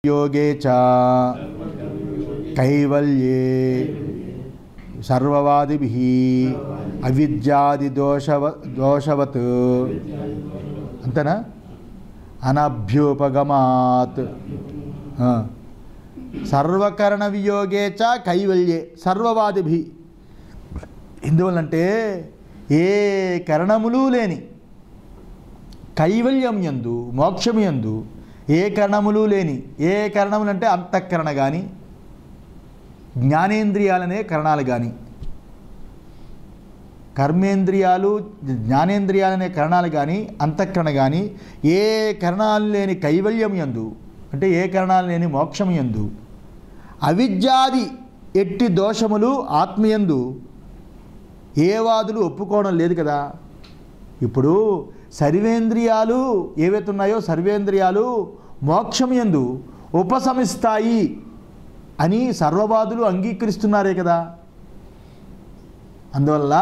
యోగే చ కైవల్యే సర్వవాదిభి అవిద్యాది దోషవ దోషవత్ అంతేనా అనభ్యుపగమాత్ ఆ. సర్వకరణ వియోగే చ కైవల్యే సర్వవాదిభి ఎందువల్లంటే ఏ కరణములు లేని కైవల్యం యందు మోక్షం యందు ఏ కరణములు లేని ఏ కరణములు అంటే అంతఃకరణ కానీ జ్ఞానేంద్రియాలనే కరణాలు కానీ కర్మేంద్రియాలు జ్ఞానేంద్రియాలనే కరణాలు కానీ అంతఃకరణ కానీ ఏ కరణాలు లేని కైవల్యం యందు అంటే ఏ కరణాలు లేని మోక్షం యందు అవిద్యాది ఎట్టి దోషములు ఆత్మయందు ఏ వాదులు ఒప్పుకోవడం లేదు కదా ఇప్పుడు సర్వేంద్రియాలు ఏవైతే ఉన్నాయో సర్వేంద్రియాలు మోక్షం యందు ఉపశమిస్తాయి అని సర్వవాదులు అంగీకరిస్తున్నారే కదా అందువల్ల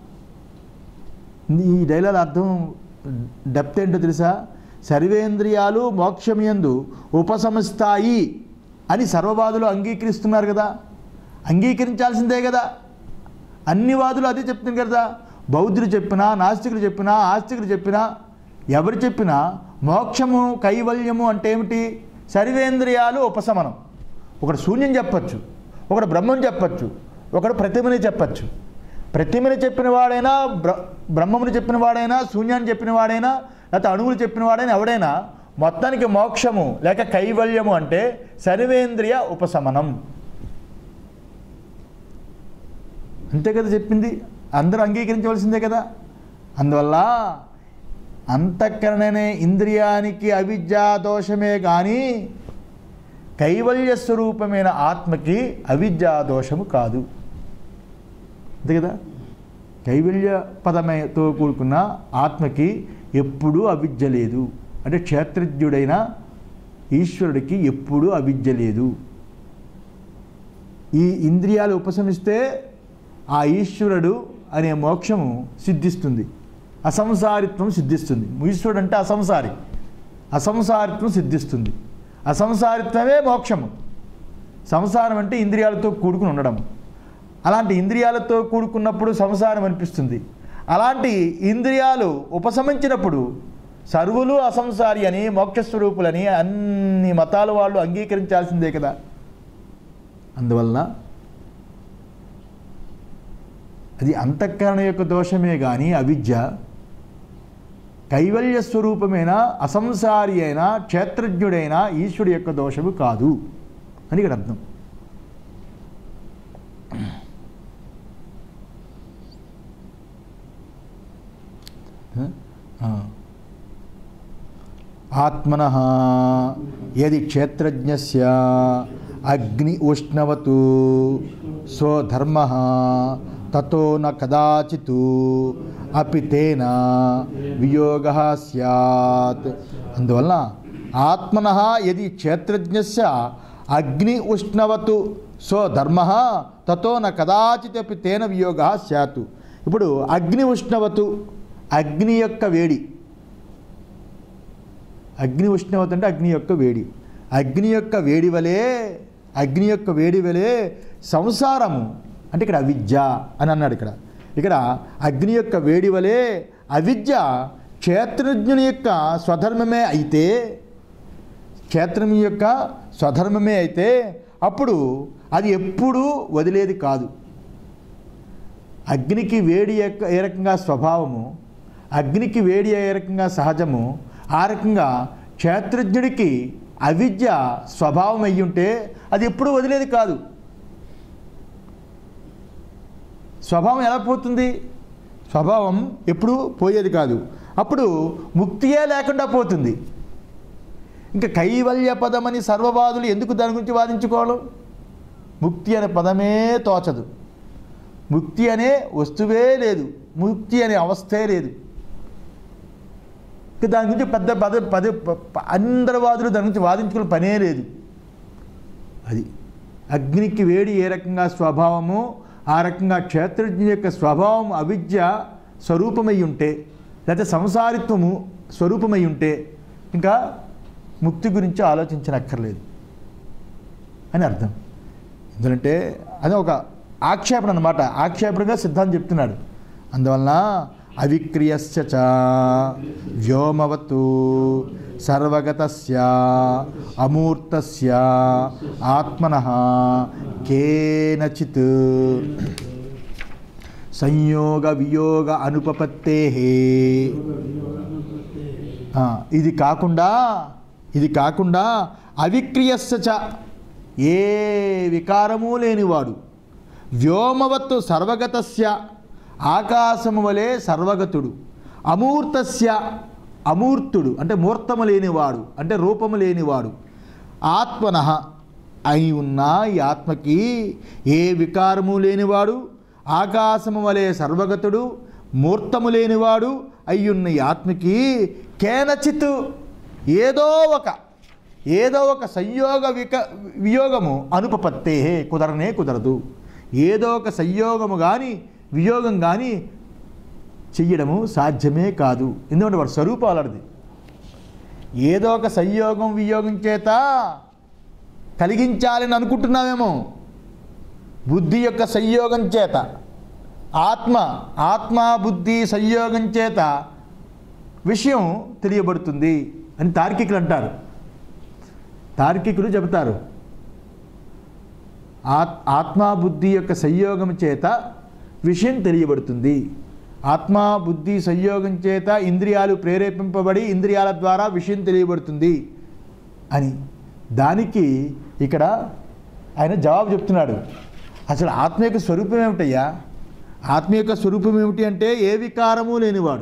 ఈ డైలాగ్ అర్థం డెప్త్ ఏంటో తెలుసా సర్వేంద్రియాలు మోక్షమయందు ఉపశమిస్తాయి అని సర్వవాదులు అంగీకరిస్తున్నారు కదా అంగీకరించాల్సిందే కదా అన్ని వాదులు అదే చెప్తున్నారు కదా బౌద్ధులు చెప్పినా నాస్తికులు చెప్పినా ఆస్తికులు చెప్పినా ఎవరు చెప్పినా మోక్షము కైవల్యము అంటే ఏమిటి సర్వేంద్రియాలు ఉపశమనం ఒకడు శూన్యం చెప్పచ్చు ఒకడు బ్రహ్మం చెప్పచ్చు ఒకడు ప్రతిమని చెప్పచ్చు ప్రతిమని చెప్పిన వాడైనా బ్ర బ్రహ్మముని చెప్పిన వాడైనా శూన్యాన్ని చెప్పిన వాడైనా లేకపోతే అణువులు చెప్పిన వాడైనా ఎవడైనా మొత్తానికి మోక్షము లేక కైవల్యము అంటే సర్వేంద్రియ ఉపశమనం అంతే కదా చెప్పింది అందరూ అంగీకరించవలసిందే కదా అందువల్ల అంతఃకరణ అనే ఇంద్రియానికి అవిద్యా దోషమే కానీ కైవల్య స్వరూపమైన ఆత్మకి అవిద్యా దోషము కాదు అంతే కదా కైవల్య పదమేతో కూడుకున్న ఆత్మకి ఎప్పుడూ అవిద్య లేదు అంటే క్షేత్రజ్ఞుడైన ఈశ్వరుడికి ఎప్పుడూ అవిద్య లేదు ఈ ఇంద్రియాలు ఉపశమిస్తే ఆ ఈశ్వరుడు అనే మోక్షము సిద్ధిస్తుంది అసంసారిత్వం సిద్ధిస్తుంది ఈశ్వరుడు అంటే అసంసారి అసంసారిత్వం సిద్ధిస్తుంది అసంసారిత్వమే మోక్షము సంసారం అంటే ఇంద్రియాలతో కూడుకుని ఉండడం అలాంటి ఇంద్రియాలతో కూడుకున్నప్పుడు సంసారం అనిపిస్తుంది అలాంటి ఇంద్రియాలు ఉపశమించినప్పుడు సర్వులు అసంసారి అని మోక్షస్వరూపులని అన్ని మతాల వాళ్ళు అంగీకరించాల్సిందే కదా అందువలన అది అంతఃకరణ యొక్క దోషమే కానీ అవిద్య కైవల్య స్వరూపమైన అసంసారి అయిన క్షేత్రజ్ఞుడైన ఈశ్వరుడు యొక్క దోషము కాదు అని ఇక్కడ అర్థం ఆత్మన యది క్షేత్రజ్ఞస్య అగ్ని ఉష్ణవతు స్వధర్మ తతో న కదాచిత్ అపి తేన వియోగ స్యాత్ అందువలన ఆత్మన యది క్షేత్రజ్ఞస్య అగ్ని ఉష్ణవతు స్వధర్మ తతో న కదాచిత్ అపి తేన వియోగ స్యాత్ ఇప్పుడు అగ్ని ఉష్ణవతు అగ్ని యొక్క వేడి అగ్ని ఉష్ణవత అంటే అగ్ని యొక్క వేడి అగ్ని యొక్క వేడి వలె అగ్ని యొక్క వేడి వలె సంసారము అంటే ఇక్కడ అవిద్య అని అన్నాడు ఇక్కడ ఇక్కడ అగ్ని యొక్క వేడి వలె అవిద్య క్షేత్రజ్ఞుని యొక్క స్వధర్మమే అయితే క్షేత్రం యొక్క స్వధర్మమే అయితే అప్పుడు అది ఎప్పుడూ వదిలేది కాదు అగ్నికి వేడి యొక్క ఏ రకంగా స్వభావము అగ్నికి వేడి ఏ రకంగా సహజము ఆ రకంగా క్షేత్రజ్ఞుడికి అవిద్య స్వభావం అయ్యుంటే అది ఎప్పుడూ వదిలేది కాదు స్వభావం ఎలా పోతుంది స్వభావం ఎప్పుడూ పోయేది కాదు అప్పుడు ముక్తియే లేకుండా పోతుంది ఇంకా కైవల్య పదమని సర్వవాదులు ఎందుకు దాని గురించి వాదించుకోవడం ముక్తి అనే పదమే తోచదు ముక్తి అనే వస్తువే లేదు ముక్తి అనే అవస్థే లేదు ఇక దాని గురించి పెద్ద పద పద ప- అందరి వాదులు దాని గురించి వాదించుకునే పనే లేదు అది అగ్నికి వేడి ఏ రకంగా స్వభావము ఆ రకంగా క్షేత్రజ్ఞ యొక్క స్వభావం అవిద్య స్వరూపమై ఉంటే లేకపోతే సంసారిత్వము స్వరూపమై ఉంటే ఇంకా ముక్తి గురించి ఆలోచించనక్కర్లేదు అని అర్థం ఎందుకంటే అది ఒక ఆక్షేపణ అనమాట ఆక్షేపణగా సిద్ధాంతం చెప్తున్నాడు అందువలన అవిక్రియస్య చ వ్యోమవతు సర్వగతస్య అమూర్తస్య ఆత్మన కేనచిత్ సంయోగ వియోగ అనుపపత్తే ఇది కాకుండా ఇది కాకుండా అవిక్రియస్య చ ఏ వికారము లేనివాడు వ్యోమవత్తు సర్వగతస్య ఆకాశము వలె సర్వగతుడు అమూర్తస్య అమూర్తుడు అంటే మూర్తము లేనివాడు అంటే రూపము లేనివాడు ఆత్మన అయి ఉన్న ఈ ఆత్మకి ఏ వికారము లేనివాడు ఆకాశము వలె సర్వగతుడు మూర్తము లేనివాడు అయ్యున్న ఈ ఆత్మకి కేనచిత్ ఏదో ఒక ఏదో ఒక సంయోగ విక వియోగము అనుపపత్తే కుదరనే కుదరదు ఏదో ఒక సంయోగము కానీ వియోగం కానీ చెయ్యడము సాధ్యమే కాదు ఎందుకంటే వాడు స్వరూపం అలాంటిది ఏదో ఒక సంయోగం వియోగం చేత కలిగించాలని అనుకుంటున్నామేమో బుద్ధి యొక్క సంయోగం చేత ఆత్మ ఆత్మ బుద్ధి సంయోగం చేత విషయం తెలియబడుతుంది అని తార్కికులు అంటారు తార్కికులు చెబుతారు ఆత్ ఆత్మా బుద్ధి యొక్క సంయోగం చేత విషయం తెలియబడుతుంది ఆత్మా బుద్ధి సంయోగం చేత ఇంద్రియాలు ప్రేరేపింపబడి ఇంద్రియాల ద్వారా విషయం తెలియబడుతుంది అని దానికి ఇక్కడ ఆయన జవాబు చెప్తున్నాడు అసలు ఆత్మ యొక్క స్వరూపం ఏమిటయ్యా ఆత్మ యొక్క స్వరూపం ఏమిటి అంటే ఏ వికారము లేనివాడు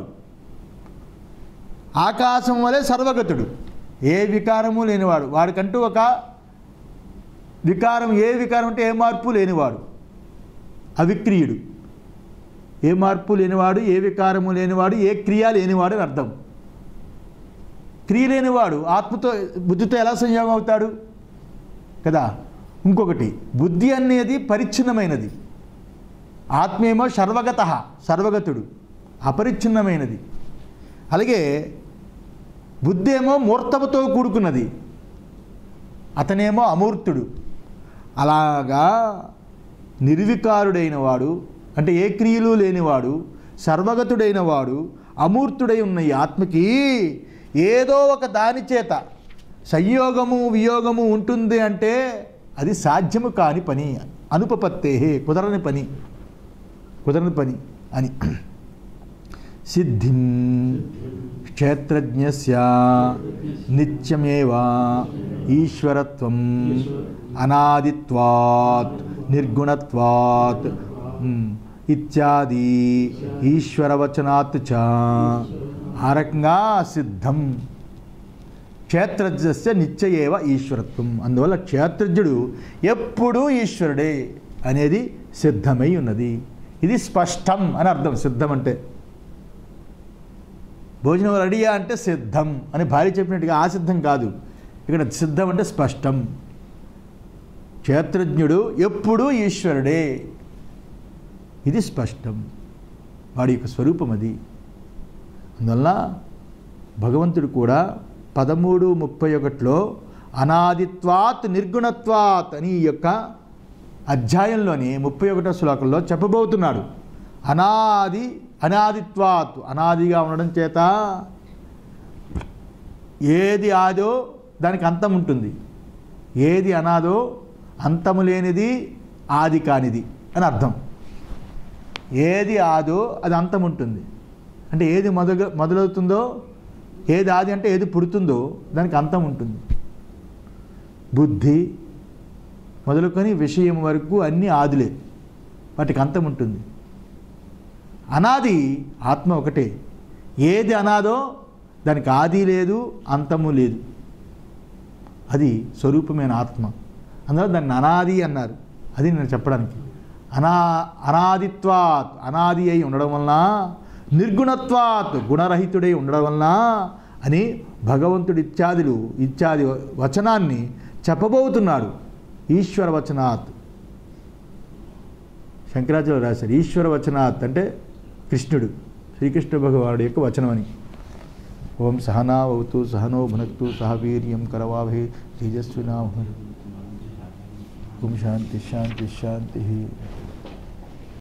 ఆకాశం వలె సర్వగతుడు ఏ వికారము లేనివాడు వాడికంటూ ఒక వికారం ఏ వికారం అంటే ఏ మార్పు లేనివాడు అవిక్రియుడు ఏ మార్పు లేనివాడు ఏ వికారము లేనివాడు ఏ క్రియ లేనివాడు అని అర్థం క్రియ లేనివాడు ఆత్మతో బుద్ధితో ఎలా సంయోగం అవుతాడు కదా ఇంకొకటి బుద్ధి అనేది పరిచ్ఛిన్నమైనది ఆత్మేమో సర్వగత సర్వగతుడు అపరిచ్ఛిన్నమైనది అలాగే బుద్ధి ఏమో మూర్తముతో కూడుకున్నది అతనేమో అమూర్తుడు అలాగా నిర్వికారుడైన వాడు అంటే ఏ క్రియలు లేనివాడు సర్వగతుడైన వాడు అమూర్తుడై ఉన్న ఈ ఆత్మకి ఏదో ఒక దాని చేత సంయోగము వియోగము ఉంటుంది అంటే అది సాధ్యము కాని పని అనుపపత్తే కుదరని పని కుదరని పని అని సిద్ధిం క్షేత్రజ్ఞస్య నిత్యమేవ ఈశ్వరత్వం అనాదిత్వాత్ నిర్గుణత్వాత్ ఉమ్, ఇత్యాది ఈశ్వరవచనాత్ చ ఆ రకంగా సిద్ధం క్షేత్రజ్ఞస్య నిత్యయేవ ఈశ్వరత్వం అందువల్ల క్షేత్రజ్ఞుడు ఎప్పుడూ ఈశ్వరుడే అనేది సిద్ధమై ఉన్నది ఇది స్పష్టం అని అర్థం సిద్ధం అంటే భోజనం రెడీయా అంటే సిద్ధం అని భార్య చెప్పినట్టుగా ఆ సిద్ధం కాదు ఇక్కడ సిద్ధం అంటే స్పష్టం క్షేత్రజ్ఞుడు ఎప్పుడూ ఈశ్వరుడే ఇది స్పష్టం వాడి యొక్క స్వరూపం అది అందువల్ల భగవంతుడు కూడా పదమూడు ముప్పై ఒకటిలో అనాదిత్వాత్ నిర్గుణత్వాత్ అని ఈ యొక్క అధ్యాయంలోని ముప్పై ఒకటో శ్లోకంలో చెప్పబోతున్నాడు అనాది అనాదిత్వాత్ అనాదిగా ఉండడం చేత ఏది ఆదో దానికి అంతం ఉంటుంది ఏది అనాదో అంతము లేనిది ఆది కానిది అని అర్థం ఏది ఆదో అది అంతం ఉంటుంది అంటే ఏది మొదలు మొదలవుతుందో ఏది ఆది అంటే ఏది పుడుతుందో దానికి అంతం ఉంటుంది బుద్ధి మొదలుకొని విషయం వరకు అన్నీ ఆదులే వాటికి అంతం ఉంటుంది అనాది ఆత్మ ఒకటే ఏది అనాదో దానికి ఆది లేదు అంతము లేదు అది స్వరూపమైన ఆత్మ అందువల్ల దాన్ని అనాది అన్నారు అది నేను చెప్పడానికి అనా అనాదిత్వాత్ అనాది అయి ఉండడం వలన నిర్గుణత్వాత్ గుణరహితుడై ఉండడం వలన అని భగవంతుడి ఇత్యాదులు ఇత్యాది వచనాన్ని చెప్పబోతున్నాడు ఈశ్వర వచనాత్ శంకరాచార్య రాశారు ఈశ్వర వచనాత్ అంటే కృష్ణుడు శ్రీకృష్ణ భగవానుడి యొక్క వచనం అని ఓం సహనా అవతు సహనో భునక్తు సహ వీర్యం కరవాభే తేజస్వినా ఓం శాంతి శాంతి శాంతి